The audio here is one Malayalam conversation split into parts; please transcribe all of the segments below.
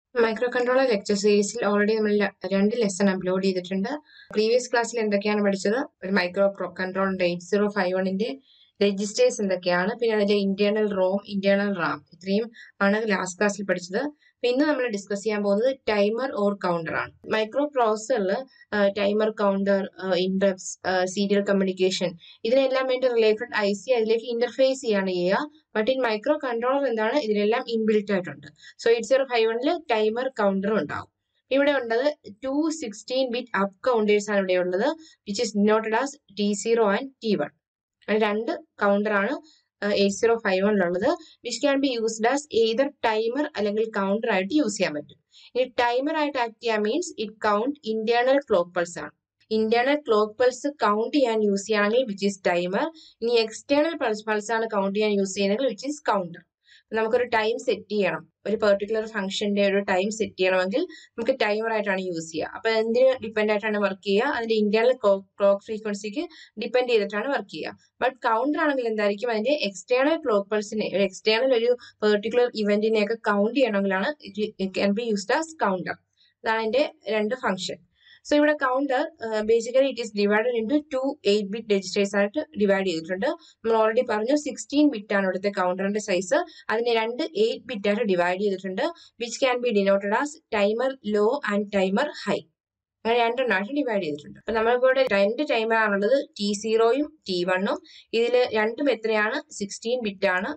മൈക്രോ കൺട്രോളർ ലെക്ചർ സീരീസിൽ ഓൾറെഡി നമ്മൾ ര- രണ്ട് ലെസൺ അപ്ലോഡ് ചെയ്തിട്ടുണ്ട് പ്രീവിയസ് ക്ലാസ്സിൽ എന്തൊക്കെയാണ് പഠിച്ചത് ഒരു മൈക്രോ കൺട്രോളിന്റെ എയ്റ്റ് സീറോ ഫൈവ് വണ്ണിന്റെ രജിസ്റ്റേഴ്സ് എന്തൊക്കെയാണ് പിന്നെ അതിന്റെ ഇന്റേണൽ റോം ഇന്റേണൽ റാം ഇത്രയും ആണ് ലാസ്റ്റ് ക്ലാസ്സിൽ പഠിച്ചത് അപ്പൊ ഇന്ന് നമ്മൾ ഡിസ്കസ് ചെയ്യാൻ പോകുന്നത് ടൈമർ ഓർ കൗണ്ടർ ആണ് മൈക്രോ പ്രോസസറിൽ ടൈമർ കൗണ്ടർ ഇൻഡെപ്സ് സീരിയൽ കമ്മ്യൂണിക്കേഷൻ ഇതിനെല്ലാം വേണ്ടി റിലേറ്റഡ് ഐ സി അതിലേക്ക് ഇന്റർഫേസ് ചെയ്യാണ് ചെയ്യുക ബട്ട് ഇൻ മൈക്രോ കൺട്രോളർ എന്താണ് ഇതിലെല്ലാം ഇൻബിൽറ്റ് ആയിട്ടുണ്ട് സോ എയ്റ്റ് സീറോ ഫൈവ് വണ്ണിൽ ടൈമർ കൗണ്ടറും ഉണ്ടാവും ഇവിടെ ഉള്ളത് two sixteen bit up counters ആണ് ഇവിടെ ഉള്ളത് which is denoted as T zero and T one രണ്ട് കൗണ്ടർ ആണ് എയ്റ്റ് സീറോ ഫൈവ് വണ്ണിലുള്ളത് which can be used as either timer അല്ലെങ്കിൽ കൗണ്ടർ ആയിട്ട് യൂസ് ചെയ്യാൻ പറ്റും ഇനി ടൈമർ ആയിട്ട് ആക്ട് ചെയ്യാൻ means it count internal clock pulse ആണ് ഇന്റേണൽ ക്ലോക്ക് പൾസ് കൗണ്ട് ചെയ്യാൻ യൂസ് ചെയ്യുകയാണെങ്കിൽ വിച്ച് ഈസ് ടൈമർ ഇനി എക്സ്റ്റേണൽ പൾസ് പൾസ് ആണ് കൗണ്ട് ചെയ്യാൻ യൂസ് ചെയ്യുന്നത് വിച്ച് ഈസ് കൗണ്ടർ നമുക്കൊരു ടൈം സെറ്റ് ചെയ്യണം ഒരു പെർട്ടിക്കുലർ ഫംഗ്ഷന്റെ ഒരു ടൈം സെറ്റ് ചെയ്യണമെങ്കിൽ നമുക്ക് ടൈമർ ആയിട്ടാണ് യൂസ് ചെയ്യുക അപ്പൊ എന്തിന് ഡിപ്പെൻഡ് ആയിട്ടാണ് വർക്ക് ചെയ്യുക അതിന്റെ ഇന്റേണൽ ക്ലോക്ക് ഫ്രീക്വൻസിക്ക് ഡിപ്പെൻഡ് ചെയ്തിട്ടാണ് വർക്ക് ചെയ്യുക ബട്ട് കൗണ്ടർ ആണെങ്കിൽ എന്തായിരിക്കും അതിന്റെ എക്സ്റ്റേണൽ ക്ലോക്ക് പൾസിനെ ഒരു എക്സ്റ്റേണൽ ഒരു പെർട്ടിക്കുലർ ഇവന്റിനെ ഒക്കെ കൗണ്ട് ചെയ്യണമെങ്കിലാണ് it can be used as counter അതാണ് അതിന്റെ രണ്ട് ഫംഗ്ഷൻ സോ ഇവിടെ counter basically it is divided into two eight bit registers ആയിട്ട് ഡിവൈഡ് ചെയ്തിട്ടുണ്ട് നമ്മൾ ഓൾറെഡി പറഞ്ഞു സിക്സ്റ്റീൻ ബിറ്റ് ആണ് ഇവിടുത്തെ കൗണ്ടറിന്റെ സൈസ് അതിനെ രണ്ട് എയ്റ്റ് ബിറ്റ് ആയിട്ട് ഡിവൈഡ് ചെയ്തിട്ടുണ്ട് which can be denoted as timer low and timer high അങ്ങനെ രണ്ടെണ്ണമായിട്ട് ഡിവൈഡ് ചെയ്തിട്ടുണ്ട് അപ്പൊ നമ്മളിവിടെ രണ്ട് ടൈമർ ആണുള്ളത് ടി സീറോയും ടി വണ്ണും ഇതിൽ രണ്ടും എത്രയാണ് സിക്സ്റ്റീൻ ബിറ്റ് ആണ്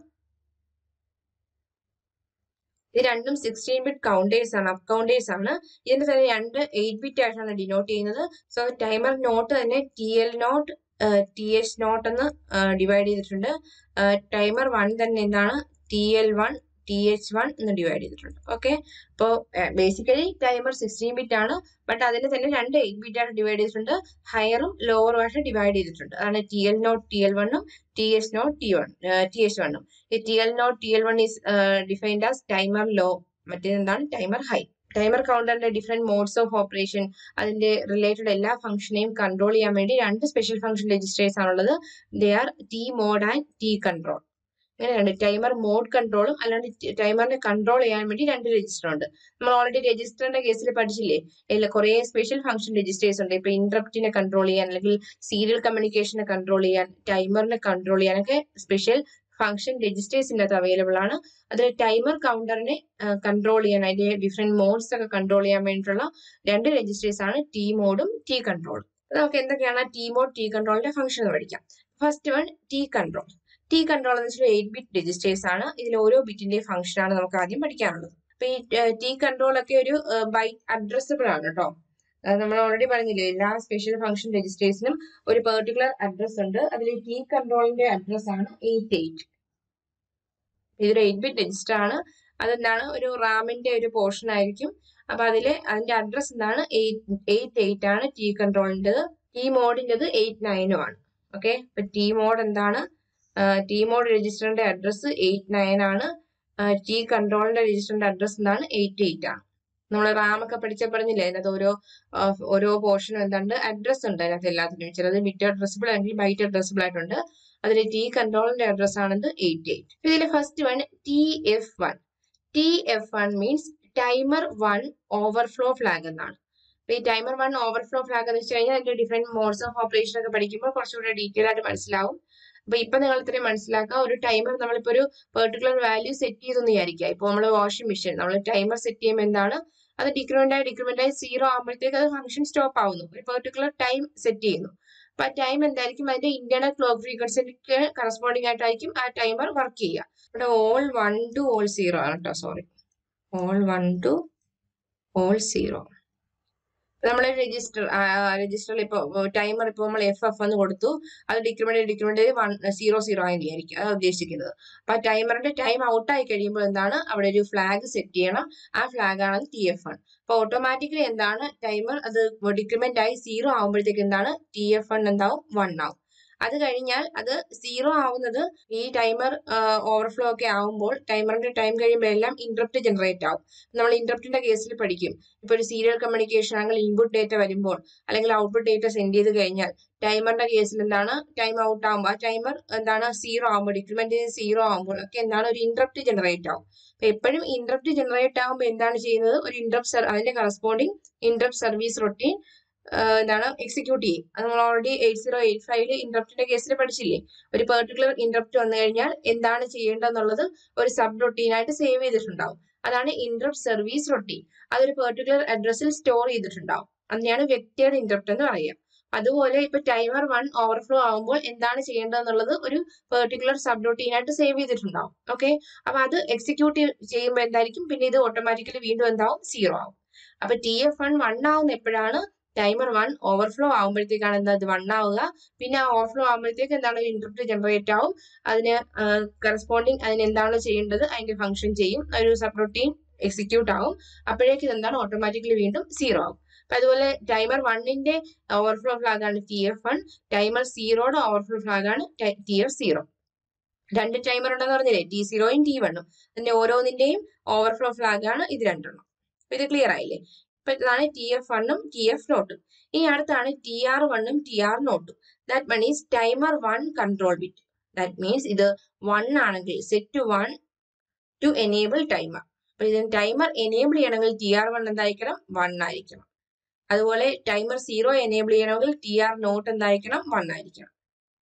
ഇത് രണ്ടും സിക്സ്റ്റീൻ ബിറ്റ് കൗണ്ടേഴ്സ് ആണ് അപ്പ് കൗണ്ടേഴ്സ് ആണ് ഇതിന്റെ തന്നെ രണ്ട് എയ്റ്റ് ബിറ്റ് ആയിട്ടാണ് ഡിനോട്ട് ചെയ്യുന്നത് സോ ടൈമർ നോട്ട് തന്നെ T L naught T H not എന്ന് ഡിവൈഡ് ചെയ്തിട്ടുണ്ട് ടൈമർ വൺ തന്നെ എന്താണ് T L one T H one എന്ന് ഡിവൈഡ് ചെയ്തിട്ടുണ്ട് ഓക്കെ അപ്പോൾ ബേസിക്കലി ടൈമർ സിക്സ്റ്റീൻ ബിറ്റ് ആണ് ബട്ട് അതിന് തന്നെ രണ്ട് എയ്റ്റ് ബിറ്റ് ആയിട്ട് ഡിവൈഡ് ചെയ്തിട്ടുണ്ട് ഹയറും ലോവറും ആയിട്ട് ഡിവൈഡ് ചെയ്തിട്ടുണ്ട് അതാണ് T L naught T L വണ്ണും T H naught T one T H വണ്ണും ഈ T L naught T L one is defined as timer low മറ്റേത് എന്താണ് ടൈമർ ഹൈ ടൈമർ കൗണ്ടറിന്റെ ഡിഫറെന്റ് മോഡ്സ് ഓഫ് ഓപ്പറേഷൻ അതിന്റെ റിലേറ്റഡ് എല്ലാ ഫംഗ്ഷനെയും കൺട്രോൾ ചെയ്യാൻ വേണ്ടി രണ്ട് സ്പെഷ്യൽ ഫംഗ്ഷൻ രജിസ്റ്റേഴ്സ് ആണുള്ളത് they are T mode and T control അങ്ങനെ രണ്ട് ടൈമർ മോഡ് കൺട്രോളും അല്ലാണ്ട് ടൈമറിനെ കൺട്രോൾ ചെയ്യാൻ വേണ്ടി രണ്ട് രജിസ്റ്റർ ഉണ്ട് നമ്മൾ ഓൾറെഡി രജിസ്റ്ററിന്റെ കേസിൽ പഠിച്ചില്ലേ ഇല്ല കുറെ സ്പെഷ്യൽ ഫംഗ്ഷൻ രജിസ്റ്റേഴ്സ് ഉണ്ട് ഇപ്പൊ ഇന്ററപ്റ്റിനെ കൺട്രോൾ ചെയ്യാൻ അല്ലെങ്കിൽ സീരിയൽ കമ്മ്യൂണിക്കേഷനെ കൺട്രോൾ ചെയ്യാൻ ടൈമറിനെ കൺട്രോൾ ചെയ്യാനൊക്കെ സ്പെഷ്യൽ ഫംഗ്ഷൻ രജിസ്റ്റേഴ്സ് ഇതിനകത്ത് അവൈലബിൾ ആണ് അതിൽ ടൈമർ കൗണ്ടറിനെ കൺട്രോൾ ചെയ്യാൻ അതിന്റെ ഡിഫറെന്റ് മോഡ്സ് ഒക്കെ കൺട്രോൾ ചെയ്യാൻ വേണ്ടിയിട്ടുള്ള രണ്ട് രജിസ്റ്റേഴ്സ് ആണ് ടി മോഡും ടി കൺട്രോളും നമുക്ക് എന്തൊക്കെയാണ് ടി മോഡ് ടി കൺട്രോളിന്റെ ഫംഗ്ഷൻ എന്ന് പഠിക്കാം first one T control T control എന്ന് വെച്ചാൽ എയ്റ്റ് ബിറ്റ് രജിസ്റ്റേഴ്സ് ആണ് ഇതിൽ ഓരോ ബിറ്റിന്റെ ഫംഗ്ഷൻ ആണ് നമുക്ക് ആദ്യം പഠിക്കാനുള്ളത് അപ്പൊ ഈ ടി കൺട്രോൾ ഒക്കെ ഒരു ബൈറ്റ് അഡ്രസ്സബിൾ ആണ് കേട്ടോ നമ്മൾ ഓൾറെഡി പറഞ്ഞില്ലേ എല്ലാ സ്പെഷ്യൽ ഫംഗ്ഷൻ രജിസ്റ്റേഴ്സിനും ഒരു പെർട്ടിക്കുലർ അഡ്രസ് ഉണ്ട് അതിൽ ടി കൺട്രോളിന്റെ അഡ്രസ് ആണ് എയ്റ്റ് എയ്റ്റ് ഇതൊരു എയ്റ്റ് ബിറ്റ് രജിസ്റ്റർ ആണ് അതെന്താണ് ഒരു റാമിന്റെ ഒരു പോർഷൻ ആയിരിക്കും അപ്പൊ അതില് അതിന്റെ അഡ്രസ് എന്താണ് എയ്റ്റ് എയ്റ്റ് എയ്റ്റ് ആണ് ടി കൺട്രോളിൻ്റെത് ടി മോഡിൻ്റെത് എയ്റ്റ് നയനും ആണ് ഓക്കെ അപ്പൊ ടി മോഡ് എന്താണ് ടി മോഡ് രജിസ്റ്ററിന്റെ അഡ്രസ് എയ്റ്റ് നയൻ ആണ് ടി കൺട്രോളിന്റെ രജിസ്റ്ററിന്റെ അഡ്രസ് എന്താണ് എയ്റ്റ് എയ്റ്റ് ആണ് നമ്മൾ റാം ഒക്കെ പഠിച്ച പറഞ്ഞില്ലേ അതിനകത്ത് ഓരോ ഓരോ പോർഷനും എന്തുണ്ട് അഡ്രസ് ഉണ്ട് അതിനകത്ത് എല്ലാത്തിനും ചിലത് ബിറ്റ് അഡ്രസ്ബിൾ അല്ലെങ്കിൽ ബൈറ്റ് അഡ്രസ്ബിൾ ആയിട്ടുണ്ട് അതിൽ ടി കൺട്രോളിന്റെ അഡ്രസ് ആണത് എയ്റ്റ് എയ്റ്റ് ഇതിൽ first one T F one T F one means timer one overflow flag എന്നാണ് അപ്പൊ ഈ ടൈമർ വൺ ഓവർഫ്ലോ ഫ്ലാഗ് എന്ന് വെച്ച് കഴിഞ്ഞാൽ അതിന്റെ ഡിഫറെന്റ് മോഡ്സ് ഓഫ് ഓപ്പറേഷൻ ഒക്കെ പഠിക്കുമ്പോൾ കുറച്ചുകൂടെ ഡീറ്റെയിൽ ആയിട്ട് മനസ്സിലാവും അപ്പൊ ഇപ്പൊ നിങ്ങൾ ഇത്രയും മനസ്സിലാക്കുക ഒരു ടൈമർ നമ്മളിപ്പോ ഒരു പെർട്ടിക്കുലർ വാല്യൂ സെറ്റ് ചെയ്തെന്ന് വിചാരിക്കുക ഇപ്പൊ നമ്മൾ വാഷിംഗ് മെഷീൻ നമ്മൾ ടൈമർ സെറ്റ് ചെയ്യുമ്പോൾ എന്താണ് അത് ഡിക്രിമെന്റ് ആയി ഡിക്രിമെന്റ് ആയി സീറോ ആകുമ്പോഴത്തേക്ക് അത് ഫംഗ്ഷൻ സ്റ്റോപ്പ് ആവുന്നു ഒരു പെർട്ടിക്കുലർ ടൈം സെറ്റ് ചെയ്യുന്നു അപ്പൊ ആ ടൈം എന്തായിരിക്കും അതിന്റെ ഇന്റേണൽ ക്ലോക്ക് ഫ്രീക്വൻസിക്ക് കറസ്പോണ്ടിങ് ആയിട്ടായിരിക്കും ആ ടൈമർ വർക്ക് ചെയ്യുക ഇവിടെ all one to all zero ആണ് കേട്ടോ sorry all one to all zero നമ്മൾ രജിസ്റ്റർ രജിസ്റ്ററിൽ ഇപ്പൊ ടൈമർ ഇപ്പൊ നമ്മൾ എഫ് എഫ് എന്ന് കൊടുത്തു അത് decrement decrement one zero zero ആയിരിക്കും അത് ഉദ്ദേശിക്കുന്നത് അപ്പൊ ടൈമറിന്റെ ടൈം ഔട്ട് ആയി കഴിയുമ്പോൾ എന്താണ് അവിടെ ഒരു ഫ്ലാഗ് സെറ്റ് ചെയ്യണം ആ ഫ്ലാഗ് ആണ് ടി എഫ് വൺ അപ്പൊ ഓട്ടോമാറ്റിക്കലി എന്താണ് ടൈമർ അത് ഡിക്രിമെന്റ് ആയി സീറോ ആകുമ്പോഴത്തേക്ക് എന്താണ് ടി എഫ് വൺ എന്താവും വൺ ആവും അത് കഴിഞ്ഞാൽ അത് സീറോ ആവുന്നത് ഈ ടൈമർ ഓവർഫ്ലോ ഒക്കെ ആവുമ്പോൾ ടൈമറിന്റെ ടൈം കഴിയുമ്പോൾ എല്ലാം ഇന്ററപ്റ്റ് ജനറേറ്റ് ആവും നമ്മൾ ഇന്ററപ്റ്റിന്റെ കേസിൽ പഠിക്കും ഇപ്പൊ ഒരു സീരിയൽ കമ്മ്യൂണിക്കേഷൻ ആണെങ്കിൽ ഇൻപുട്ട് ഡേറ്റ വരുമ്പോൾ അല്ലെങ്കിൽ ഔട്ട്പുട്ട് ഡേറ്റ സെൻഡ് ചെയ്ത് കഴിഞ്ഞാൽ ടൈമറിന്റെ കേസിൽ എന്താണ് ടൈം ഔട്ട് ആകുമ്പോൾ ആ ടൈമർ എന്താണ് സീറോ ആകുമ്പോൾ ഡിക്രിമെന്റ് സീറോ ആകുമ്പോൾ ഒക്കെ എന്താണ് ഒരു ഇന്ററപ്റ്റ് ജനറേറ്റ് ആവും അപ്പൊ എപ്പോഴും ഇന്ററപ്റ്റ് ജനറേറ്റ് ആകുമ്പോൾ എന്താണ് ചെയ്യുന്നത് ഒരു ഇന്ററപ്റ്റ് അതിന്റെ കറസ്പോണ്ടിങ് ഇന്ററപ്റ്റ് സർവീസ് റൊട്ടീൻ എന്താണ് എക്സിക്യൂട്ട് ചെയ്യും അത് നമ്മൾ ഓൾറെഡി എയ്റ്റ് സീറോ എയ്റ്റ് ഫൈവില് ഇന്ററപ്റ്റിന്റെ കേസിൽ പഠിച്ചില്ലേ ഒരു പെർട്ടിക്കുലർ ഇന്ററപ്റ്റ് വന്നു കഴിഞ്ഞാൽ എന്താണ് ചെയ്യേണ്ടതെന്നുള്ളത് ഒരു സബ് റൊട്ടീനായിട്ട് സേവ് ചെയ്തിട്ടുണ്ടാവും അതാണ് ഇന്ററപ്റ്റ് സർവീസ് റൊട്ടീൻ അതൊരു പെർട്ടിക്കുലർ അഡ്രസ്സിൽ സ്റ്റോർ ചെയ്തിട്ടുണ്ടാവും അതിനെയാണ് വ്യക്തിയുടെ ഇന്ററപ്റ്റ് എന്ന് പറയുക അതുപോലെ ഇപ്പൊ ടൈമർ വൺ ഓവർഫ്ലോ ആകുമ്പോൾ എന്താണ് ചെയ്യേണ്ടതെന്നുള്ളത് ഒരു പെർട്ടിക്കുലർ സബ് റൊട്ടീനായിട്ട് സേവ് ചെയ്തിട്ടുണ്ടാവും ഓക്കെ അപ്പൊ അത് എക്സിക്യൂട്ട് ചെയ്യുമ്പോൾ എന്തായിരിക്കും പിന്നെ ഇത് ഓട്ടോമാറ്റിക്കലി വീണ്ടും എന്താവും സീറോ ആവും അപ്പൊ ടി എഫ് വൺ വൺ ആവുന്ന എപ്പോഴാണ് ടൈമർ വൺ ഓവർഫ്ലോ ആകുമ്പോഴത്തേക്കാണ് എന്താ അത് വൺ ആവുക പിന്നെ ആ ഓവർഫ്ലോ ആകുമ്പോഴത്തേക്ക് എന്താണ് ഒരു ഇന്റർപ്റ്റ് ജനറേറ്റ് ആവും അതിന് കറസ്പോണ്ടിങ് അതിന് എന്താണ് ചെയ്യേണ്ടത് അതിന്റെ ഫംഗ്ഷൻ ചെയ്യും ഒരു സബ് റൊട്ടീൻ എക്സിക്യൂട്ട് ആവും അപ്പോഴേക്ക് ഇതെന്താണ് ഓട്ടോമാറ്റിക്കലി വീണ്ടും സീറോ ആവും അപ്പൊ അതുപോലെ ടൈമർ വണ്ണിന്റെ ഓവർഫ്ലോ ഫ്ലാഗ് ആണ് ടി എഫ് വൺ ടൈമർ സീറോയുടെ ഓവർഫ്ലോ ഫ്ലാഗ് ആണ് ടി എഫ് സീറോ രണ്ട് ടൈമർ ഉണ്ടെന്ന് പറഞ്ഞില്ലേ ടി സീറോയും ടി വണ്ണും അതിന്റെ ഓരോന്നിന്റെയും ഓവർഫ്ലോ ഫ്ലാഗ് ആണ് ഇത് രണ്ടെണ്ണം അപ്പൊ ഇത് ക്ലിയർ ആയില്ലേ ഇപ്പൊ ഇതാണ് ടി എഫ് വണ്ണും ടി എഫ് നോട്ടും ഇനി അടുത്താണ് ടി ആർ വണ്ണും ടി ആർ നോട്ടും that one is timer one control bit that means ഇത് വൺ ആണെങ്കിൽ set one to enable timer അപ്പൊ ഇതിന് ടൈമർ എനേബിൾ ചെയ്യണമെങ്കിൽ ടി ആർ വൺ എന്തായിരിക്കണം വൺ ആയിരിക്കണം അതുപോലെ ടൈമർ സീറോ എനേബിൾ ചെയ്യണമെങ്കിൽ ടി ആർ നോട്ട് എന്തായിരിക്കണം വൺ ആയിരിക്കണം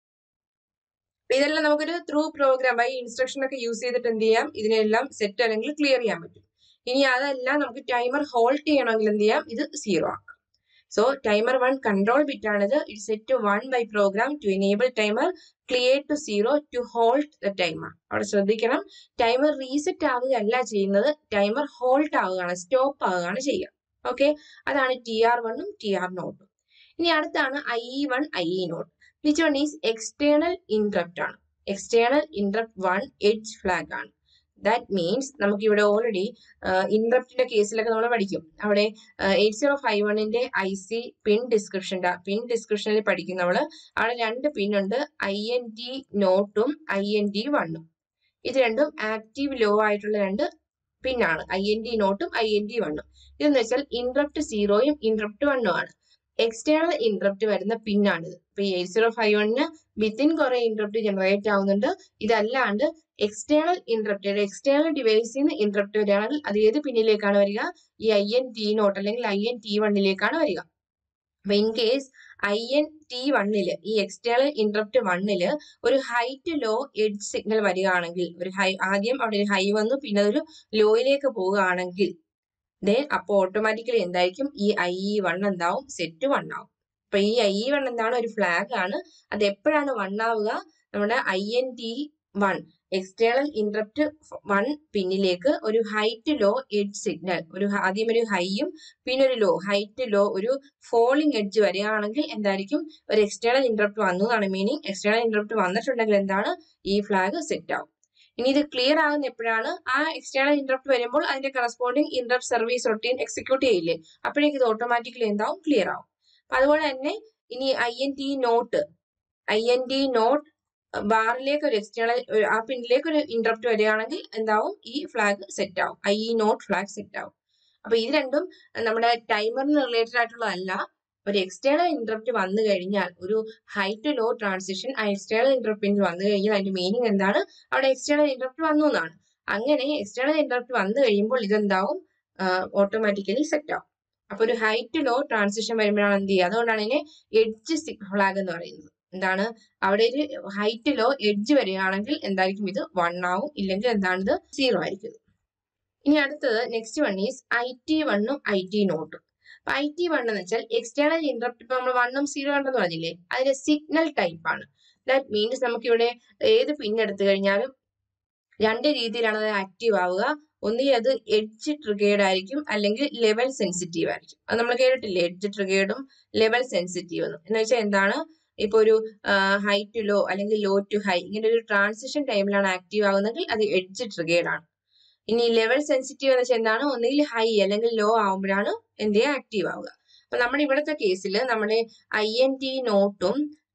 ഇതെല്ലാം നമുക്കൊരു ത്രൂ പ്രോഗ്രാം ബൈ ഇൻസ്ട്രക്ഷൻ ഒക്കെ യൂസ് ചെയ്തിട്ട് എന്ത് ചെയ്യാം ഇതിനെല്ലാം സെറ്റ് അല്ലെങ്കിൽ ക്ലിയർ ചെയ്യാൻ പറ്റും ഇനി അതല്ല നമുക്ക് ടൈമർ ഹോൾഡ് ചെയ്യണമെങ്കിൽ എന്ത് ചെയ്യാം ഇത് സീറോ ആക്കാം so timer one control bit ആണിത് it set one by program to enable timer clear to zero to hold the timer അവിടെ ശ്രദ്ധിക്കണം ടൈമർ റീസെറ്റ് ആവുകയല്ല ചെയ്യുന്നത് ടൈമർ ഹോൾഡ് ആവുകയാണ് സ്റ്റോപ്പ് ആവുകയാണ് ചെയ്യുക ഓക്കെ അതാണ് ടി ആർ വണ്ണും ടി ആർ നോട്ടും ഇനി അടുത്താണ് I E one I E naught which one is external interrupt ആണ് external interrupt one edge flag ആണ് ദാറ്റ് മീൻസ് നമുക്ക് ഇവിടെ ഓൾറെഡി ഇൻട്രപ്റ്റിന്റെ കേസിലൊക്കെ നമ്മൾ പഠിക്കും അവിടെ എയ്റ്റ് സീറോ ഫൈവ് വണ്ണിന്റെ ഐ സി പിൻ ഡിസ്ക്രിപ്ഷൻ്റെ പിൻ ഡിസ്ക്രിപ്ഷനിൽ പഠിക്കും നമ്മൾ അവിടെ രണ്ട് പിൻ ഉണ്ട് ഐ എൻ ടി നോട്ടും ഐ എൻ ടി വണ്ണും ഇത് രണ്ടും ആക്റ്റീവ് ലോ ആയിട്ടുള്ള രണ്ട് പിന്നാണ് ഐ എൻ ടി നോട്ടും ഐ എൻ ടി വണ്ണും ഇതെന്ന് വെച്ചാൽ ഇൻട്രപ്റ്റ് സീറോയും ഇൻട്രപ്റ്റ് വണ്ണും ആണ് എക്സ്റ്റേണൽ ഇൻട്രപ്റ്റ് വരുന്ന പിന്നാണിത് ഇപ്പൊ ഈ എയ്റ്റ് സീറോ ഫൈവ് വണ്ണിന് വിത്തിൻ കുറെ ഇൻട്രപ്റ്റ് ജനറേറ്റ് ആവുന്നുണ്ട് ഇതല്ലാണ്ട് എക്സ്റ്റേണൽ ഇൻട്രപ്റ്റ് എക്സ്റ്റേണൽ ഡിവൈസിൽ നിന്ന് ഇൻട്രപ്റ്റ് വരികയാണെങ്കിൽ അത് ഏത് പിന്നിലേക്കാണ് വരിക ഈ ഐ എൻ ടി നോട്ട് അല്ലെങ്കിൽ ഐ എൻ ടി വണ്ണിലേക്കാണ് വരിക അപ്പൊ in case I N T വണ്ണില് ഈ എക്സ്റ്റേണൽ ഇൻട്രപ്റ്റ് വണ്ണില് ഒരു ഹൈറ്റ് ലോ എഡ്ജ് സിഗ്നൽ വരികയാണെങ്കിൽ ഒരു ഹൈ ആദ്യം അവിടെ ഒരു ഹൈ വന്നു പിന്നെ അതൊരു ലോയിലേക്ക് പോവുകയാണെങ്കിൽ ദെൻ അപ്പോൾ ഓട്ടോമാറ്റിക്കലി എന്തായിരിക്കും ഈ ഐ ഇ വൺ എന്താവും സെറ്റ് വൺ ആവും അപ്പൊ ഈ ഐ ഇ വൺ എന്താണ് ഒരു ഫ്ലാഗ് ആണ് അത് എപ്പോഴാണ് വൺ ആവുക നമ്മുടെ I N T one external interrupt one പിന്നിലേക്ക് ഒരു ഹൈറ്റ് ലോ എഡ്ജ് സിഗ്നൽ ഒരു ആദ്യം ഒരു ഹൈയും പിന്നെ ഒരു ലോ ഹൈറ്റ് ലോ ഒരു ഫോളിംഗ് എഡ്ജ് വരികയാണെങ്കിൽ എന്തായിരിക്കും ഒരു എക്സ്റ്റേണൽ ഇന്ററപ്റ്റ് വന്നു എന്നാണ് മീനിങ് എക്സ്റ്റേണൽ ഇന്ററപ്റ്റ് വന്നിട്ടുണ്ടെങ്കിൽ എന്താണ് ഈ ഫ്ലാഗ് സെറ്റ് ആവും ഇനി ഇത് ക്ലിയർ ആകുന്ന എപ്പോഴാണ് ആ എക്സ്റ്റേണൽ ഇന്ററപ്റ്റ് വരുമ്പോൾ അതിന്റെ corresponding interrupt service routine execute ചെയ്യില്ലേ അപ്പോഴേക്ക് ഇത് ഓട്ടോമാറ്റിക്കലി എന്താവും ക്ലിയർ ആവും അപ്പൊ അതുപോലെ തന്നെ ഇനി I N T not I N T naught ബാറിലേക്ക് ഒരു എക്സ്റ്റേണൽ ആ പിന്നിലേക്ക് ഒരു ഇന്ററപ്റ്റ് വരികയാണെങ്കിൽ എന്താവും ഈ ഫ്ലാഗ് സെറ്റ് ആവും I E naught flag set ആവും അപ്പൊ ഇത് രണ്ടും നമ്മുടെ ടൈമറിന് റിലേറ്റഡ് ആയിട്ടുള്ളതല്ല ഒരു എക്സ്റ്റേണൽ ഇന്ററപ്റ്റ് വന്നു കഴിഞ്ഞാൽ ഒരു ഹൈ ടു ലോ ട്രാൻസിഷൻ ആ എക്സ്റ്റേണൽ ഇന്ററപ്റ്റ് വന്നു കഴിഞ്ഞാൽ അതിന്റെ മീനിങ് എന്താണ് അവിടെ എക്സ്റ്റേണൽ ഇന്ററപ്റ്റ് വന്നു എന്നാണ് അങ്ങനെ എക്സ്റ്റേണൽ ഇന്ററപ്റ്റ് വന്നു കഴിയുമ്പോൾ ഇതെന്താവും ഓട്ടോമാറ്റിക്കലി സെറ്റ് ആവും അപ്പൊ ഒരു ഹൈ ടു ലോ ട്രാൻസിഷൻ വരുമ്പോഴാണ് എന്ത് ചെയ്യുക അതുകൊണ്ടാണ് ഇതിനെ എഡ്ജ് ഫ്ലാഗ് എന്ന് പറയുന്നത് എന്താണ് അവിടെ ഒരു ഹൈറ്റ് ലോ എഡ്ജ് വരികയാണെങ്കിൽ എന്തായിരിക്കും ഇത് വൺ ആവും ഇല്ലെങ്കിൽ എന്താണ് ഇത് സീറോ ആയിരിക്കും ഇനി അടുത്തത് next one is I T വണ്ണും ഐ ടി നോട്ടും അപ്പൊ ഐ ടി വൺ എന്ന് വെച്ചാൽ എക്സ്റ്റേണൽ ഇന്ററപ്റ്റ് ഇപ്പൊ നമ്മൾ വണ്ണും സീറോ ഉണ്ടെന്ന് പറഞ്ഞില്ലേ അതിന്റെ സിഗ്നൽ ടൈപ്പ് ആണ് ദാറ്റ് മീൻസ് നമുക്ക് ഇവിടെ ഏത് പിൻ എടുത്തു കഴിഞ്ഞാലും രണ്ട് രീതിയിലാണ് അത് ആക്റ്റീവ് ആവുക ഒന്നുകിൽ അത് എഡ്ജ് ട്രിഗേർഡ് ആയിരിക്കും അല്ലെങ്കിൽ ലെവൽ സെൻസിറ്റീവ് ആയിരിക്കും അത് നമ്മൾ കേട്ടിട്ടില്ലേ എഡ്ജ് ട്രിഗേർഡും ലെവൽ സെൻസിറ്റീവ് എന്നും എന്ന് വെച്ചാൽ എന്താണ് ഇപ്പൊ ഒരു ഹൈ ടു ലോ അല്ലെങ്കിൽ ലോ ടു ഹൈ ഇങ്ങനെ ഒരു ട്രാൻസിഷൻ ടൈമിലാണ് ആക്റ്റീവ് ആകുന്നതെങ്കിൽ അത് എഡ്ജ് ട്രിഗേർഡ് ആണ് ഇനി ലെവൽ സെൻസിറ്റീവ് എന്ന് വെച്ചാൽ എന്താണ് ഒന്നുകിൽ ഹൈ അല്ലെങ്കിൽ ലോ ആവുമ്പോഴാണ് എന്ത് ചെയ്യുക ആക്റ്റീവ് ആവുക അപ്പൊ നമ്മുടെ ഇവിടുത്തെ കേസിൽ നമ്മുടെ ഐ എൻ ടി നോട്ടും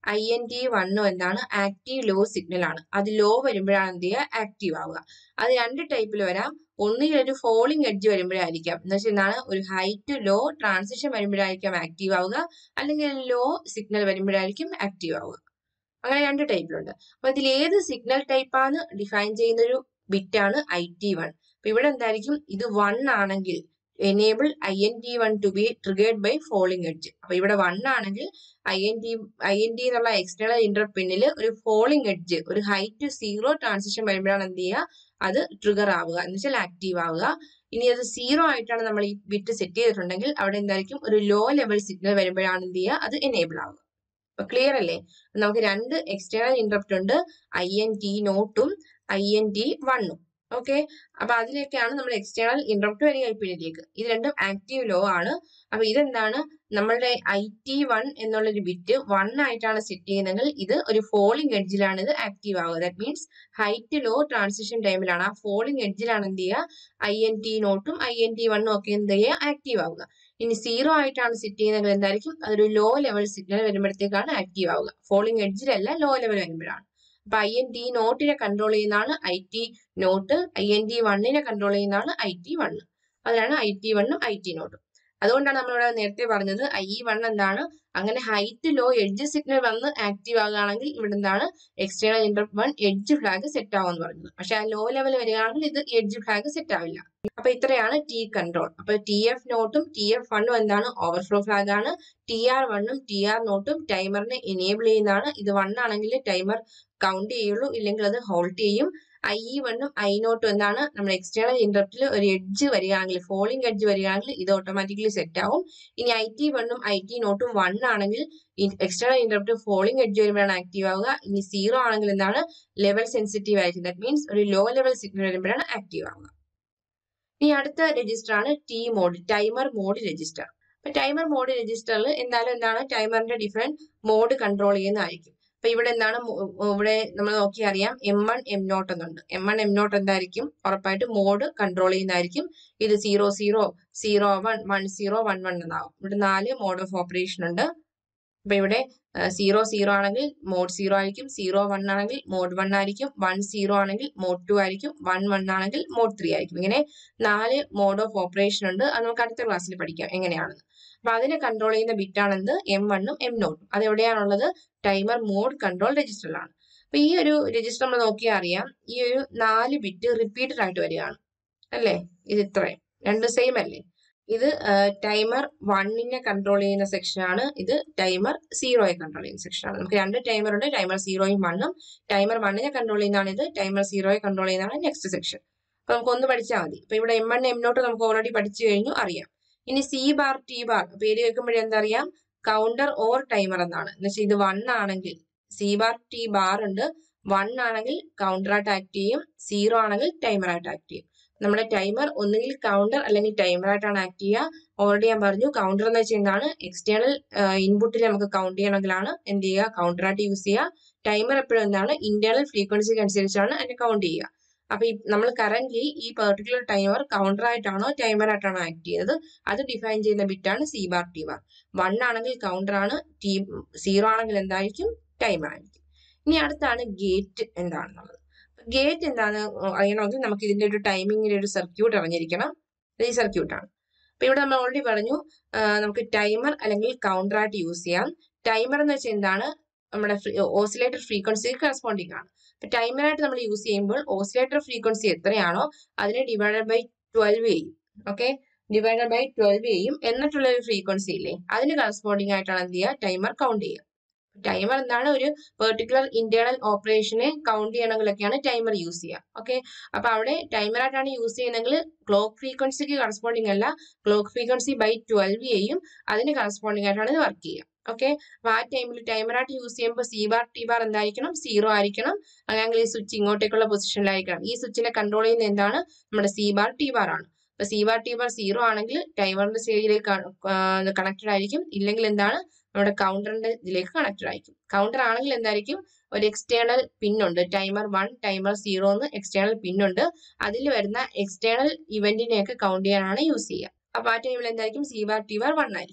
ഐ എൻ ടി വണ്ണും എന്താണ് ആക്റ്റീവ് ലോ സിഗ്നൽ ആണ് അത് ലോ വരുമ്പോഴാണ് എന്ത് ചെയ്യുക ആക്റ്റീവ് ആവുക അത് രണ്ട് ടൈപ്പിൽ വരാം ഒന്നുകിൽ ഒരു ഫോളിംഗ് എഡ്ജ് വരുമ്പോഴായിരിക്കാം എന്ന് വെച്ചാൽ എന്താണ് ഒരു ഹൈ ടു ലോ ട്രാൻസിഷൻ വരുമ്പോഴായിരിക്കും ആക്റ്റീവ് ആവുക അല്ലെങ്കിൽ ലോ സിഗ്നൽ വരുമ്പോഴായിരിക്കും ആക്റ്റീവ് ആവുക അങ്ങനെ രണ്ട് ടൈപ്പിലുണ്ട് അപ്പൊ ഇതിൽ ഏത് സിഗ്നൽ ടൈപ്പാണ് ഡിഫൈൻ ചെയ്യുന്ന ഒരു ബിറ്റാണ് ഐ ടി വൺ അപ്പൊ ഇവിടെ എന്തായിരിക്കും ഇത് വൺ ആണെങ്കിൽ enable I N T one to be triggered by falling edge അപ്പൊ ഇവിടെ വൺ ആണെങ്കിൽ I N T I N T എന്നുള്ള എക്സ്റ്റേണൽ ഇന്റർ പിന്നിൽ ഒരു ഫോളിംഗ് എഡ്ജ് ഒരു ഹൈ ടു സീറോ ട്രാൻസിഷൻ വരുമ്പോഴാണ് എന്ത് ചെയ്യുക അത് ട്രിഗർ ആവുക എന്ന് വെച്ചാൽ ആക്റ്റീവ് ആവുക ഇനി അത് സീറോ ആയിട്ടാണ് നമ്മൾ ഈ ബിറ്റ് സെറ്റ് ചെയ്തിട്ടുണ്ടെങ്കിൽ അവിടെ എന്തായിരിക്കും ഒരു ലോ ലെവൽ സിഗ്നൽ വരുമ്പോഴാണ് എന്ത് ചെയ്യുക അത് എനേബിൾ ആവുക അപ്പൊ ക്ലിയർ അല്ലേ നമുക്ക് രണ്ട് എക്സ്റ്റേണൽ ഇന്ററപ്റ്റ് ഉണ്ട് ഐ എൻ ടി നോട്ടും ഐ എൻ ടി വണ്ണും ഓക്കെ അപ്പൊ അതിലേക്കാണ് നമ്മൾ എക്സ്റ്റേണൽ ഇന്ററപ്റ്റ് വരിക പിന്നിലേക്ക് ഇത് രണ്ടും ആക്റ്റീവ് ലോ ആണ് അപ്പൊ ഇതെന്താണ് നമ്മളുടെ ഐ ടി വൺ എന്നുള്ളൊരു ബിറ്റ് വൺ ആയിട്ടാണ് സെറ്റ് ചെയ്യുന്നതെങ്കിൽ ഇത് ഒരു ഫോളിംഗ് എഡ്ജിലാണ് ഇത് ആക്റ്റീവ് ആവുക that means high to low transition ടൈമിലാണ് ആ ഫോളിംഗ് എഡ്ജിലാണ് എന്ത് ചെയ്യുക ഐ എൻ ടി നോട്ടും ഐ എൻ ടി വണ്ണും ഒക്കെ എന്ത് ചെയ്യുക ആക്റ്റീവ് ആവുക ഇനി സീറോ ആയിട്ടാണ് സെറ്റ് ചെയ്യുന്നതെങ്കിൽ എന്തായിരിക്കും അതൊരു ലോ ലെവൽ സിഗ്നൽ വരുമ്പോഴത്തേക്കാണ് ആക്റ്റീവ് ആവുക ഫോളിംഗ് എഡ്ജിലല്ല ലോ ലെവൽ വരുമ്പോഴാണ് അപ്പൊ ഐ എൻ ടി നോട്ടിനെ കൺട്രോൾ ചെയ്യുന്നതാണ് I T not I N T വണ്ണിനെ കൺട്രോൾ ചെയ്യുന്നതാണ് ഐ ടി വണ്ണ് അതിനാണ് ഐ ടി വണ്ണും ഐ ടി നോട്ടും അതുകൊണ്ടാണ് നമ്മളിവിടെ നേരത്തെ പറഞ്ഞത് ഐ ഇ വൺ എന്താണ് അങ്ങനെ ഹൈറ്റ് ലോ എഡ്ജ് സിഗ്നൽ വന്ന് ആക്റ്റീവ് ആകുകയാണെങ്കിൽ ഇവിടെ എന്താണ് external inter one edge flag set ആവുമെന്ന് പറഞ്ഞത് പക്ഷെ ആ ലോ ലെവൽ വരികയാണെങ്കിൽ ഇത് എഡ്ജ് ഫ്ലാഗ് സെറ്റ് ആവില്ല അപ്പൊ ഇത്രയാണ് ടി കൺട്രോൾ അപ്പൊ ടി എഫ് നോട്ടും ടി എഫ് വണ്ണും എന്താണ് ഓവർഫ്ലോ ഫ്ലാഗ് ആണ് ടി ആർ വണ്ണും ടി ആർ നോട്ടും ടൈമറിനെ എനേബിൾ ചെയ്യുന്നതാണ് ഇത് വൺ ആണെങ്കിൽ ടൈമർ കൗണ്ട് ചെയ്യുള്ളൂ ഇല്ലെങ്കിൽ അത് ഹോൾഡ് ചെയ്യും ഐ ഇ വണ്ണും ഐ നോട്ടും എന്താണ് നമ്മൾ എക്സ്റ്റേണൽ ഇന്ററപ്റ്റിൽ ഒരു എഡ്ജ് വരികയാണെങ്കിൽ ഫോളിംഗ് എഡ്ജ് വരികയാണെങ്കിൽ ഇത് ഓട്ടോമാറ്റിക്കലി സെറ്റ് ആവും ഇനി ഐ ടി വണ്ണും ഐ ടി നോട്ടും വൺ ആണെങ്കിൽ എക്സ്റ്റേണൽ ഇന്ററപ്റ്റ് ഫോളിംഗ് എഡ്ജ് വരുമ്പോഴാണ് ആക്റ്റീവ് ആവുക ഇനി സീറോ ആണെങ്കിൽ എന്താണ് ലെവൽ സെൻസിറ്റീവ് ആയിരിക്കും ദാറ്റ് മീൻസ് ഒരു ലോ ലെവൽ സിഗ്നൽ വരുമ്പോഴാണ് ആക്റ്റീവ് ആവുക ഇനി അടുത്ത രജിസ്റ്റർ ആണ് T mode timer mode register അപ്പൊ ടൈമർ മോഡ് രജിസ്റ്ററിൽ എന്തായാലും എന്താണ് ടൈമറിന്റെ ഡിഫറെന്റ് മോഡ് കൺട്രോൾ ചെയ്യുന്നതായിരിക്കും അപ്പൊ ഇവിടെ എന്താണ് ഇവിടെ നമ്മൾ നോക്കി അറിയാം എം വൺ എം നോട്ട് എന്നുണ്ട് എം വൺ എം നോട്ട് എന്തായിരിക്കും ഉറപ്പായിട്ട് മോഡ് കൺട്രോൾ ചെയ്യുന്നതായിരിക്കും ഇത് zero zero zero one one zero one one എന്നാവും ഇവിടെ നാല് മോഡ് ഓഫ് ഓപ്പറേഷൻ ഉണ്ട് അപ്പൊ ഇവിടെ സീറോ സീറോ ആണെങ്കിൽ മോഡ് സീറോ ആയിരിക്കും സീറോ വൺ ആണെങ്കിൽ മോഡ് വൺ ആയിരിക്കും വൺ സീറോ ആണെങ്കിൽ മോഡ് ടു ആയിരിക്കും വൺ വൺ ആണെങ്കിൽ മോഡ് ത്രീ ആയിരിക്കും ഇങ്ങനെ നാല് മോഡ് ഓഫ് ഓപ്പറേഷൻ ഉണ്ട് അത് നമുക്ക് അടുത്ത ക്ലാസ്സിൽ പഠിക്കാം എങ്ങനെയാണെന്ന് അപ്പൊ അതിനെ കൺട്രോൾ ചെയ്യുന്ന ബിറ്റ് ആണെന്ത് എം വണ്ണും എം നോട്ടും അത് എവിടെയാണുള്ളത് ടൈമർ മോഡ് കൺട്രോൾ രജിസ്റ്ററിലാണ് അപ്പൊ ഈ ഒരു രജിസ്റ്റർ നമ്മൾ നോക്കിയാൽ അറിയാം ഈ ഒരു നാല് ബിറ്റ് റിപ്പീറ്റഡ് ആയിട്ട് വരികയാണ് അല്ലേ ഇത് ഇത്രയും രണ്ട് സെയിം അല്ലേ ഇത് ടൈമർ വണ്ണിനെ കൺട്രോൾ ചെയ്യുന്ന സെക്ഷൻ ആണ് ഇത് ടൈമർ സീറോയെ കൺട്രോൾ ചെയ്യുന്ന സെക്ഷൻ ആണ് നമുക്ക് രണ്ട് ടൈമർ ഉണ്ട് ടൈമർ സീറോയും വണ്ണും ടൈമർ വണ്ണിനെ കൺട്രോൾ ചെയ്യുന്നതാണ് ഇത് ടൈമർ സീറോയെ കൺട്രോൾ ചെയ്യുന്നതാണ് നെക്സ്റ്റ് സെക്ഷൻ അപ്പൊ നമുക്ക് ഒന്ന് പഠിച്ചാൽ മതി അപ്പൊ ഇവിടെ എം വൺ എം നോട്ട് നമുക്ക് ഓൾറെഡി പഠിച്ചു കഴിഞ്ഞു അറിയാം ഇനി സി ബാർ ടി ബാർ പേര് കേൾക്കുമ്പോഴേ എന്താ അറിയാം കൗണ്ടർ ഓർ ടൈമർ എന്നാണ് എന്ന് വെച്ചാൽ ഇത് വൺ ആണെങ്കിൽ സി ബാർ ടി ബാർ ഉണ്ട് വൺ ആണെങ്കിൽ കൗണ്ടർ ആയിട്ട് ആക്ട് ചെയ്യും സീറോ ആണെങ്കിൽ ടൈമർ ആയിട്ട് ആക്ട് ചെയ്യും നമ്മുടെ ടൈമർ ഒന്നുകിൽ കൗണ്ടർ അല്ലെങ്കിൽ ടൈമർ ആയിട്ടാണ് ആക്ട് ചെയ്യുക ഓൾറെഡി ഞാൻ പറഞ്ഞു കൗണ്ടർ എന്ന് വെച്ചാൽ എന്താണ് എക്സ്റ്റേണൽ ഇൻപുട്ടിൽ നമുക്ക് കൗണ്ട് ചെയ്യണമെങ്കിലാണ് എന്ത് ചെയ്യുക കൗണ്ടർ ആയിട്ട് യൂസ് ചെയ്യുക ടൈമർ എപ്പോഴും എന്താണ് ഇന്റേണൽ ഫ്രീക്വൻസിക്ക് അനുസരിച്ചാണ് അതിനെ കൗണ്ട് ചെയ്യുക അപ്പൊ നമ്മൾ കറന്റ് ഈ പെർട്ടിക്കുലർ ടൈമർ കൗണ്ടർ ആയിട്ടാണോ ടൈമർ ആയിട്ടാണോ ആക്ട് ചെയ്യുന്നത് അത് ഡിഫൈൻ ചെയ്യുന്ന ബിറ്റാണ് C bar T bar one ആണെങ്കിൽ കൗണ്ടർ ആണ് ടി സീറോ ആണെങ്കിൽ എന്തായിരിക്കും ടൈമർ ആയിരിക്കും ഇനി അടുത്താണ് ഗേറ്റ് എന്താണെന്നുള്ളത് ഗേറ്റ് എന്താണ് അറിയണമെങ്കിൽ നമുക്ക് ഇതിന്റെ ഒരു ടൈമിങ്ങിന്റെ ഒരു സർക്യൂട്ട് അറിഞ്ഞിരിക്കണം ഈ സർക്യൂട്ടാണ് അപ്പൊ ഇവിടെ നമ്മൾ ഓൾറെഡി പറഞ്ഞു നമുക്ക് ടൈമർ അല്ലെങ്കിൽ കൗണ്ടർ ആയിട്ട് യൂസ് ചെയ്യാം ടൈമർ എന്ന് വെച്ചാൽ എന്താണ് നമ്മുടെ ഓസിലേറ്റർ ഫ്രീക്വൻസി കറസ്പോണ്ടിങ് ആണ് അപ്പൊ ടൈമറായിട്ട് നമ്മൾ യൂസ് ചെയ്യുമ്പോൾ ഓസിലേറ്റർ ഫ്രീക്വൻസി എത്രയാണോ അതിനെ ഡിവൈഡഡ് ബൈ ട്വൽവ് ചെയ്യും ഓക്കെ ഡിവൈഡഡ് ബൈ ട്വൽവ് ചെയ്യും എന്നിട്ടുള്ള ഒരു ഫ്രീക്വൻസി ഇല്ലേ അതിന് കറസ്പോണ്ടിങ് ആയിട്ടാണ് എന്ത് ചെയ്യുക ടൈമർ കൗണ്ട് ചെയ്യുക ടൈമർ എന്താണ് ഒരു പെർട്ടിക്കുലർ ഇന്റേണൽ ഓപ്പറേഷനെ കൗണ്ട് ചെയ്യണമെങ്കിലൊക്കെയാണ് ടൈമർ യൂസ് ചെയ്യുക ഓക്കെ അപ്പൊ അവിടെ ടൈമർ ആയിട്ടാണ് യൂസ് ചെയ്യുന്നതെങ്കിൽ ക്ലോക്ക് ഫ്രീക്വൻസിക്ക് കറസ്പോണ്ടിങ് അല്ല ക്ലോക്ക് ഫ്രീക്വൻസി ബൈ ട്വൽവ് ചെയ്യും അതിന് കറസ്പോണ്ടിങ് ആയിട്ടാണ് ഇത് വർക്ക് ചെയ്യുക ഓക്കെ അപ്പൊ ആ ടൈമിൽ ടൈമറായിട്ട് യൂസ് ചെയ്യുമ്പോൾ സി ബാർ ടി ബാർ എന്തായിരിക്കണം സീറോ ആയിരിക്കണം അങ്ങനെയെങ്കിൽ ഈ സ്വിച്ച് ഇങ്ങോട്ടേക്കുള്ള പൊസിഷനിലായിരിക്കണം ഈ സ്വിച്ചിനെ കൺട്രോൾ ചെയ്യുന്ന എന്താണ് നമ്മുടെ സി ബാർ ടി ബാർ ആണ് അപ്പൊ C bar T bar zero ആണെങ്കിൽ ടൈമറിന്റെ സ്റ്റേജിലേക്ക് കണക്റ്റഡ് ആയിരിക്കും ഇല്ലെങ്കിൽ എന്താണ് നമ്മുടെ കൗണ്ടറിന്റെ ഇതിലേക്ക് കണക്റ്റഡ് ആയിരിക്കും കൗണ്ടർ ആണെങ്കിൽ എന്തായിരിക്കും ഒരു എക്സ്റ്റേണൽ പിൻ ഉണ്ട് ടൈമർ വൺ ടൈമർ സീറോ എന്ന് എക്സ്റ്റേണൽ പിൻ ഉണ്ട് അതിൽ വരുന്ന എക്സ്റ്റേണൽ ഇവന്റിനെയൊക്കെ കൗണ്ട് ചെയ്യാനാണ് യൂസ് ചെയ്യുക അപ്പൊ ആ ടൈമിൽ എന്തായിരിക്കും C bar T bar one ആയിരിക്കും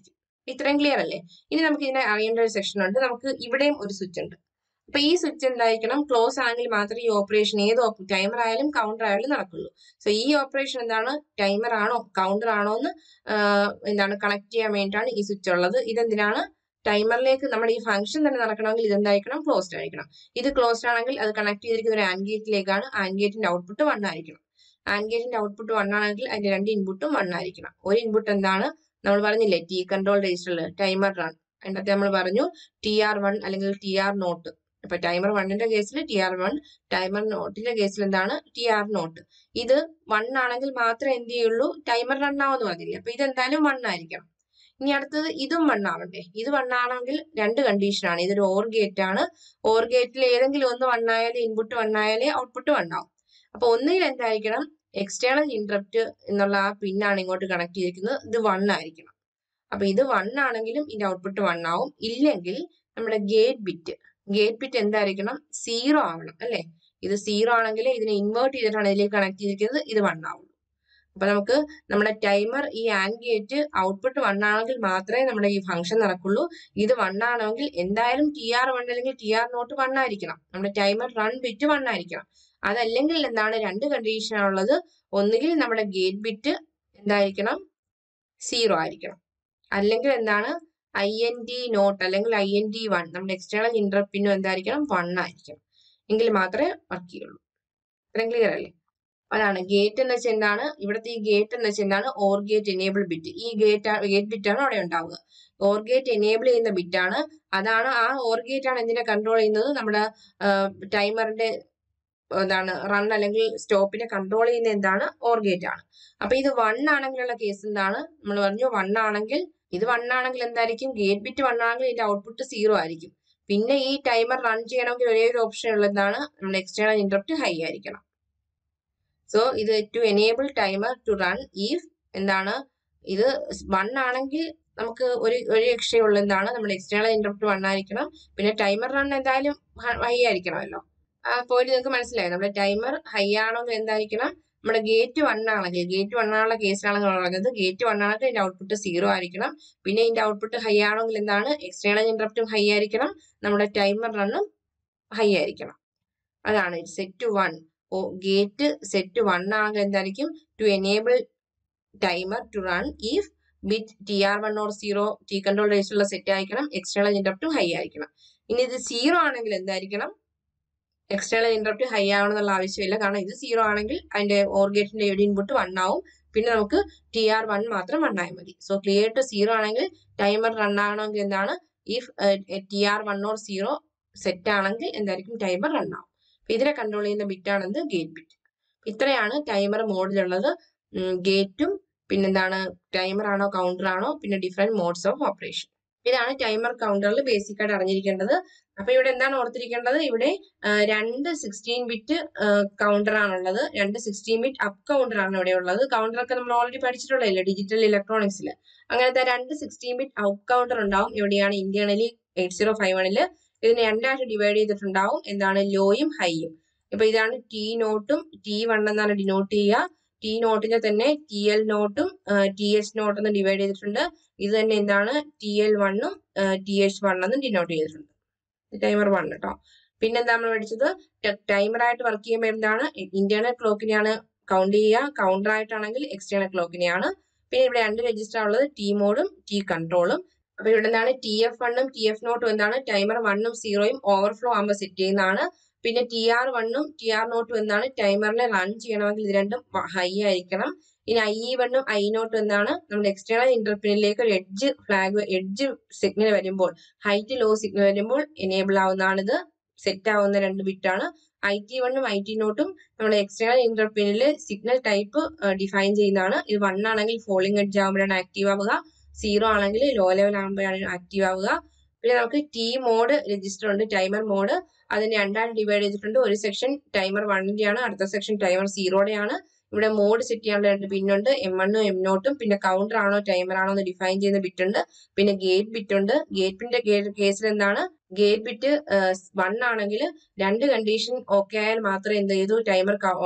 ഇത്രയും ക്ലിയർ അല്ലേ ഇനി നമുക്ക് ഇതിനെ അറിയേണ്ട ഒരു സെക്ഷൻ ഉണ്ട് നമുക്ക് ഇവിടെയും ഒരു സ്വിച്ച് ഉണ്ട് അപ്പൊ ഈ സ്വിച്ച് എന്തായിരിക്കണം ക്ലോസ് ആണെങ്കിൽ മാത്രമേ ഈ ഓപ്പറേഷൻ ഏത് ടൈമർ ആയാലും കൗണ്ടർ ആയാലും നടക്കുള്ളൂ സോ ഈ ഓപ്പറേഷൻ എന്താണ് ടൈമർ ആണോ കൗണ്ടർ ആണോ എന്ന് എന്താണ് കണക്ട് ചെയ്യാൻ വേണ്ടിയിട്ടാണ് ഈ സ്വിച്ച് ഉള്ളത് ഇതെന്തിനാണ് ടൈമറിലേക്ക് നമ്മുടെ ഈ ഫംഗ്ഷൻ തന്നെ നടക്കണമെങ്കിൽ ഇതെന്തായിരിക്കണം ക്ലോസ്ഡ് ആയിരിക്കണം ഇത് ക്ലോസ്ഡ് ആണെങ്കിൽ അത് കണക്ട് ചെയ്തിരിക്കുന്ന ഒരു ആൻഡ് ഗേറ്റിലേക്കാണ് ആൻഡ് ഗേറ്റിന്റെ ഔട്ട്പുട്ട് വൺ ആയിരിക്കണം ആൻഡ് ഗേറ്റിന്റെ ഔട്ട്പുട്ട് വൺ ആണെങ്കിൽ അതിന്റെ രണ്ട് ഇൻപുട്ടും വൺ ആയിരിക്കണം ഒരു ഇൻപുട്ട് എന്താണ് നമ്മൾ പറഞ്ഞില്ലേ ടി കൺട്രോൾ രജിസ്റ്ററിൽ ടൈമർ റൺ അതിനകത്ത് നമ്മൾ പറഞ്ഞു ടി ആർ വൺ അല്ലെങ്കിൽ ടി ആർ നോട്ട് ഇപ്പൊ ടൈമർ വണ്ണിന്റെ കേസിൽ ടി ആർ വൺ ടൈമർ നോട്ടിന്റെ കേസിൽ എന്താണ് ടി ആർ നോട്ട് ഇത് വൺ ആണെങ്കിൽ മാത്രമേ എന്ത് ചെയ്യുള്ളൂ ടൈമർ റൺ ആവെന്ന് പറഞ്ഞില്ലേ അപ്പൊ ഇത് എന്തായാലും വൺ ആയിരിക്കണം ഇനി അടുത്തത് ഇതും വൺ ആവണ്ടേ ഇത് വൺ ആണെങ്കിൽ രണ്ട് കണ്ടീഷനാണ് ഇതൊരു ഓർ ഗേറ്റ് ആണ് ഓർ ഗേറ്റിൽ ഏതെങ്കിലും ഒന്ന് വൺ ആയാലും ഇൻപുട്ട് വൺ ആയാലേ ഔട്ട്പുട്ട് വൺ ആവും അപ്പൊ ഒന്നുകിൽ എന്തായിരിക്കണം എക്സ്റ്റേണൽ ഇന്ററപ്റ്റ് എന്നുള്ള ആ പിന്നാണ് ഇങ്ങോട്ട് കണക്ട് ചെയ്തിരിക്കുന്നത് ഇത് വൺ ആയിരിക്കണം അപ്പൊ ഇത് വൺ ആണെങ്കിലും ഇതിന്റെ ഔട്ട്പുട്ട് വൺ ആവും ഇല്ലെങ്കിൽ നമ്മുടെ ഗേറ്റ് ബിറ്റ് ഗേറ്റ് ബിറ്റ് എന്തായിരിക്കണം സീറോ ആവണം അല്ലെ ഇത് സീറോ ആണെങ്കിൽ ഇതിനെ ഇൻവേർട്ട് ചെയ്തിട്ടാണ് ഇതിലേക്ക് കണക്ട് ചെയ്തിരിക്കുന്നത് ഇത് വൺ ആവുള്ളൂ അപ്പൊ നമുക്ക് നമ്മുടെ ടൈമർ ഈ ആൻഡ് ഗേറ്റ് ഔട്ട്പുട്ട് വൺ ആണെങ്കിൽ മാത്രമേ നമ്മുടെ ഈ ഫംഗ്ഷൻ നടക്കുള്ളൂ ഇത് വൺ ആണെങ്കിൽ എന്തായാലും ടി ആർ വൺ അല്ലെങ്കിൽ ടി ആർ നോട്ട് വൺ ആയിരിക്കണം നമ്മുടെ ടൈമർ റൺ ബിറ്റ് വൺ ആയിരിക്കണം അതല്ലെങ്കിൽ എന്താണ് രണ്ട് കണ്ടീഷനാണുള്ളത് ഒന്നുകിൽ നമ്മുടെ ഗേറ്റ് ബിറ്റ് എന്തായിരിക്കണം സീറോ ആയിരിക്കണം അല്ലെങ്കിൽ എന്താണ് ഐ എൻ ഡി നോട്ട് അല്ലെങ്കിൽ ഐ എൻ ഡി വൺ നമ്മുടെ എക്സ്റ്റേണൽ ഇന്റർപിന്നും എന്തായിരിക്കണം വൺ ആയിരിക്കണം എങ്കിൽ മാത്രമേ വർക്ക് ചെയ്യുള്ളൂ ഇത്രയും ക്ലിയർ അല്ലേ അതാണ് ഗേറ്റ് എന്ന് വെച്ചാൽ എന്താണ് ഇവിടുത്തെ ഈ ഗേറ്റ് എന്ന് വെച്ചാൽ എന്താണ് ഓർ ഗേറ്റ് എനേബിൾ ബിറ്റ് ഈ ഗേറ്റ് ഗേറ്റ് ബിറ്റ് ആണ് അവിടെ ഉണ്ടാവുക ഓർ ഗേറ്റ് എനേബിൾ ചെയ്യുന്ന ബിറ്റ് ആണ് അതാണ് ആ ഓർ ഗേറ്റ് ആണ് എന്തിനെ കൺട്രോൾ ചെയ്യുന്നത് നമ്മുടെ ടൈമറിന്റെ എന്താണ് റൺ അല്ലെങ്കിൽ സ്റ്റോപ്പിനെ കൺട്രോൾ ചെയ്യുന്ന എന്താണ് ഓർ ഗേറ്റ് ആണ് അപ്പൊ ഇത് വൺ ആണെങ്കിലുള്ള കേസ് എന്താണ് നമ്മൾ പറഞ്ഞു വൺ ആണെങ്കിൽ ഇത് വൺ ആണെങ്കിൽ എന്തായിരിക്കും ഗേറ്റ് ബിറ്റ് വൺ ആണെങ്കിൽ ഇതിന്റെ ഔട്ട്പുട്ട് സീറോ ആയിരിക്കും പിന്നെ ഈ ടൈമർ റൺ ചെയ്യണമെങ്കിൽ ഒരേ ഒരു ഓപ്ഷൻ ഉള്ളതാണ് നമ്മുടെ എക്സ്റ്റേണൽ ഇന്ററപ്റ്റ് ഹൈ ആയിരിക്കണം സോ ഇത് to enable timer to run if എന്താണ് ഇത് വൺ ആണെങ്കിൽ നമുക്ക് ഒരു ഒരു രക്ഷയുള്ള എന്താണ് നമ്മുടെ എക്സ്റ്റേണൽ ഇന്ററപ്റ്റ് വൺ ആയിരിക്കണം പിന്നെ ടൈമർ റൺ എന്തായാലും ഹൈ ആയിരിക്കണമല്ലോ ആ പോയിന്റ് നിങ്ങൾക്ക് മനസ്സിലായോ നമ്മുടെ ടൈമർ ഹൈ ആണെങ്കിൽ എന്തായിരിക്കണം നമ്മുടെ ഗേറ്റ് വൺ ആണെങ്കിൽ ഗേറ്റ് വൺ ആണുള്ള കേസിലാണ് നമ്മൾ പറഞ്ഞത് ഗേറ്റ് വൺ ആണെങ്കിൽ ഇതിന്റെ ഔട്ട്പുട്ട് സീറോ ആയിരിക്കണം പിന്നെ ഇതിന്റെ ഔട്ട്പുട്ട് ഹൈ ആണെങ്കിൽ എന്താണ് എക്സ്റ്റേണൽ ഇന്ററപ്റ്റും ഹൈ ആയിരിക്കണം നമ്മുടെ ടൈമർ റണ്ണും ഹൈ ആയിരിക്കണം അതാണ് set one oh gate set one ആണെങ്കിൽ എന്തായിരിക്കും to enable timer to run if bit T R one or zero T control രജിസ്റ്ററുള്ള സെറ്റ് ആയിരിക്കണം എക്സ്റ്റേണൽ ഇന്ററപ്റ്റും ഹൈ ആയിരിക്കണം ഇനി ഇത് സീറോ ആണെങ്കിൽ എന്തായിരിക്കണം എക്സ്റ്റേണൽ ഇന്ററപ്റ്റ് ഹൈ ആവണം എന്നുള്ള ആവശ്യമില്ല കാരണം ഇത് സീറോ ആണെങ്കിൽ അതിന്റെ ഓർ ഗേറ്റിന്റെ ഒരു ഇൻപുട്ട് വൺ ആവും പിന്നെ നമുക്ക് ടി ആർ വൺ മാത്രം വൺ ആയാൽ മതി സോ ക്ലിയർ ടു സീറോ ആണെങ്കിൽ ടൈമർ റൺ ആവണമെങ്കിൽ എന്താണ് if T R one or zero set ആണെങ്കിൽ എന്തായിരിക്കും ടൈമർ റൺ ആവും അപ്പൊ ഇതിനെ കൺട്രോൾ ചെയ്യുന്ന ബിറ്റ് ആണ് എന്ത് ഗേറ്റ് ബിറ്റ് ഇത്രയാണ് ടൈമർ മോഡിലുള്ളത് ഗേറ്റും പിന്നെന്താണ് ടൈമർ ആണോ കൗണ്ടർ ആണോ പിന്നെ ഡിഫറെന്റ് മോഡ്സ് ഓഫ് ഓപ്പറേഷൻ ഇതാണ് ടൈമർ കൗണ്ടറിൽ ബേസിക് ആയിട്ട് അറിഞ്ഞിരിക്കേണ്ടത് അപ്പൊ ഇവിടെ എന്താണ് ഓർത്തിരിക്കേണ്ടത് ഇവിടെ രണ്ട് സിക്സ്റ്റീൻ ബിറ്റ് കൗണ്ടർ ആണുള്ളത് രണ്ട് സിക്സ്റ്റീൻ ബിറ്റ് അപ്പ് കൗണ്ടർ ആണ് ഇവിടെ ഉള്ളത് കൗണ്ടർ ഒക്കെ നമ്മൾ ഓൾറെഡി പഠിച്ചിട്ടുള്ളതല്ലേ ഡിജിറ്റൽ ഇലക്ട്രോണിക്സിൽ അങ്ങനത്തെ രണ്ട് സിക്സ്റ്റീൻ ബിറ്റ് ഔട്ട് കൗണ്ടർ ഉണ്ടാവും ഇവിടെയാണ് ഇന്റേണലി എയ്റ്റ് സീറോ ഫൈവ് വണില് ഇതിനെ രണ്ടായിട്ട് ഡിവൈഡ് ചെയ്തിട്ടുണ്ടാവും എന്താണ് ലോയും ഹൈയും ഇപ്പൊ ഇതാണ് ടി നോട്ടും ടി വൺ എന്നാണ് ഡിനോട്ട് ചെയ്യുക ടി നോട്ടിനെ തന്നെ ടി എൽ നോട്ടും ടി എച്ച് നോട്ട് എന്ന് ഡിവൈഡ് ചെയ്തിട്ടുണ്ട് ഇത് തന്നെ എന്താണ് ടി എൽ വണ്ണും ടി എച്ച് വൺ എന്നും ഡിനോട്ട് ചെയ്തിട്ടുണ്ട് ടൈമർ വൺ കേട്ടോ പിന്നെന്താ നമ്മൾ പഠിച്ചത് ടൈമർ ആയിട്ട് വർക്ക് ചെയ്യുമ്പോൾ എന്താണ് ഇന്റേണൽ ക്ലോക്കിനെയാണ് കൗണ്ട് ചെയ്യുക കൗണ്ടർ ആയിട്ടാണെങ്കിൽ എക്സ്റ്റേണൽ ക്ലോക്കിനെയാണ് പിന്നെ ഇവിടെ രണ്ട് രജിസ്റ്റർ ഉള്ളത് ടി മോഡും ടി കൺട്രോളും അപ്പൊ ഇവിടെ എന്താണ് ടി എഫ് വണ്ണും ടി എഫ് നോട്ടും എന്താണ് ടൈമർ വണ്ണും സീറോയും ഓവർഫ്ലോ ആകുമ്പോൾ സെറ്റ് ചെയ്യുന്നതാണ് പിന്നെ ടി ആർ വണ്ണും ടി ആർ നോട്ടും എന്താണ് ടൈമറിനെ റൺ ചെയ്യണമെങ്കിൽ ഇത് രണ്ടും ഹൈ ആയിരിക്കണം ഇനി ഐ ഇ വണ്ണും ഐ നോട്ടും എന്താണ് നമ്മുടെ എക്സ്റ്റേണൽ ഇന്റർപിനിലേക്ക് ഒരു എഡ്ജ് ഫ്ലാഗ് എഡ്ജ് സിഗ്നൽ വരുമ്പോൾ ഹൈറ്റ് ലോ സിഗ്നൽ വരുമ്പോൾ എനേബിൾ ആവുന്നതാണ് ഇത് സെറ്റ് ആവുന്ന രണ്ട് ബിറ്റാണ് ഐ ടി വണ്ണും ഐ ടി നോട്ടും നമ്മുടെ എക്സ്റ്റേണൽ ഇന്റർപിനിൽ സിഗ്നൽ ടൈപ്പ് ഡിഫൈൻ ചെയ്യുന്നതാണ് ഇത് വൺ ആണെങ്കിൽ ഫോളിംഗ് എഡ്ജ് ആകുമ്പോഴാണ് ആക്റ്റീവ് ആവുക സീറോ ആണെങ്കിൽ ലോ ലെവൽ ആകുമ്പോഴാണ് ആക്റ്റീവ് ആവുക പിന്നെ നമുക്ക് ടി മോഡ് രജിസ്റ്റർ ഉണ്ട് ടൈമർ മോഡ് അതിനെ രണ്ടായിട്ട് ഡിവൈഡ് ചെയ്തിട്ടുണ്ട് ഒരു സെക്ഷൻ ടൈമർ വണ്ണിന്റെ ആണ് അടുത്ത സെക്ഷൻ ടൈമർ സീറോയുടെ ആണ് ഇവിടെ മോഡ് സെറ്റ് ചെയ്യാനുള്ള രണ്ട് പിന്നുണ്ട് എം വണ്ണും എം നോട്ടും പിന്നെ കൗണ്ടർ ആണോ ടൈമർ ആണോ എന്ന് ഡിഫൈൻ ചെയ്യുന്ന ബിറ്റ് ഉണ്ട് പിന്നെ ഗേറ്റ് ബിറ്റ് ഉണ്ട് ഗേറ്റിന്റെ കേസിൽ എന്താണ് ഗേറ്റ് ബിറ്റ് വൺ ആണെങ്കിൽ രണ്ട് കണ്ടീഷൻ ഓക്കെ ആയാൽ മാത്രമേ എന്ത് ചെയ്തു ടൈമർ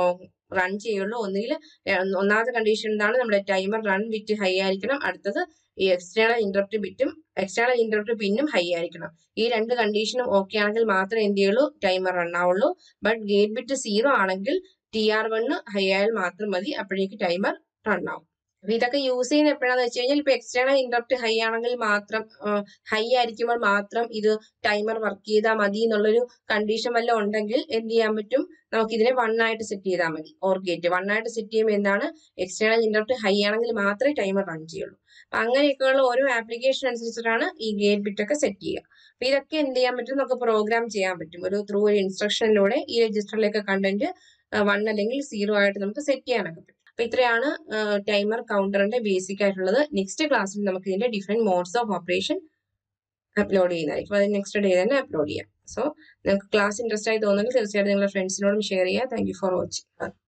റൺ ചെയ്യുള്ളൂ ഒന്നുകിൽ ഒന്നാമത്തെ കണ്ടീഷൻ എന്താണ് നമ്മുടെ ടൈമർ റൺ ബിറ്റ് ഹൈ ആയിരിക്കണം അടുത്തത് ഈ എക്സ്റ്റേണൽ ഇന്ററപ്റ്റ് ബിറ്റും എക്സ്റ്റേണൽ ഇന്ററപ്റ്റ് പിന്നും ഹൈ ആയിരിക്കണം ഈ രണ്ട് കണ്ടീഷനും ഓക്കെ ആണെങ്കിൽ മാത്രമേ എന്ത് ചെയ്യുള്ളൂ ടൈമർ റൺ ആവുള്ളൂ ബട്ട് ഗേറ്റ് ബിറ്റ് സീറോ ആണെങ്കിൽ ടി ആർ വണ്ണ് ഹൈ ആയാൽ മാത്രം മതി അപ്പോഴേക്ക് ടൈമർ റൺ ആവും അപ്പൊ ഇതൊക്കെ യൂസ് ചെയ്യുന്ന എപ്പോഴാന്ന് വെച്ച് കഴിഞ്ഞാൽ ഇപ്പൊ എക്സ്റ്റേണൽ ഇന്ററപ്റ്റ് ഹൈ ആണെങ്കിൽ മാത്രം ഹൈ ആയിരിക്കുമ്പോൾ മാത്രം ഇത് ടൈമർ വർക്ക് ചെയ്താൽ മതി എന്നുള്ളൊരു കണ്ടീഷൻ വല്ലതും ഉണ്ടെങ്കിൽ എന്ത് ചെയ്യാൻ പറ്റും നമുക്ക് ഇതിനെ വൺ ആയിട്ട് സെറ്റ് ചെയ്താൽ മതി ഓർ ഗേറ്റ് വൺ ആയിട്ട് സെറ്റ് ചെയ്യുമ്പോൾ എന്താണ് എക്സ്റ്റേണൽ ഇന്ററപ്റ്റ് ഹൈ ആണെങ്കിൽ മാത്രമേ ടൈമർ റൺ ചെയ്യുള്ളൂ അപ്പൊ അങ്ങനെയൊക്കെയുള്ള ഓരോ ആപ്ലിക്കേഷൻ അനുസരിച്ചിട്ടാണ് ഈ ഗേറ്റ് ബിറ്റ് ഒക്കെ സെറ്റ് ചെയ്യുക അപ്പൊ ഇതൊക്കെ എന്ത് ചെയ്യാൻ പറ്റും നമുക്ക് പ്രോഗ്രാം ചെയ്യാൻ പറ്റും ഒരു ത്രൂ ഒരു ഇൻസ്ട്രക്ഷനിലൂടെ ഈ രജിസ്റ്ററിലേക്ക് കണ്ടന്റ് വൺ അല്ലെങ്കിൽ സീറോ ആയിട്ട് നമുക്ക് സെറ്റ് ചെയ്യാനൊക്കെ പറ്റും അപ്പൊ ഇത്രയാണ് ടൈമർ കൗണ്ടറിന്റെ ബേസിക് ആയിട്ടുള്ളത് നെക്സ്റ്റ് ക്ലാസ്സിൽ നമുക്ക് ഇതിന്റെ different modes of operation upload ചെയ്യുന്നതായിരിക്കും അത് നെക്സ്റ്റ് ഡേ തന്നെ അപ്ലോഡ് ചെയ്യാം സോ നിങ്ങൾക്ക് ക്ലാസ് ഇൻട്രസ്റ്റ് ആയി തോന്നുന്നെങ്കിൽ തീർച്ചയായിട്ടും നിങ്ങളുടെ ഫ്രണ്ട്സിനോടും ഷെയർ ചെയ്യുക താങ്ക് യു ഫോർ വാച്ചിങ്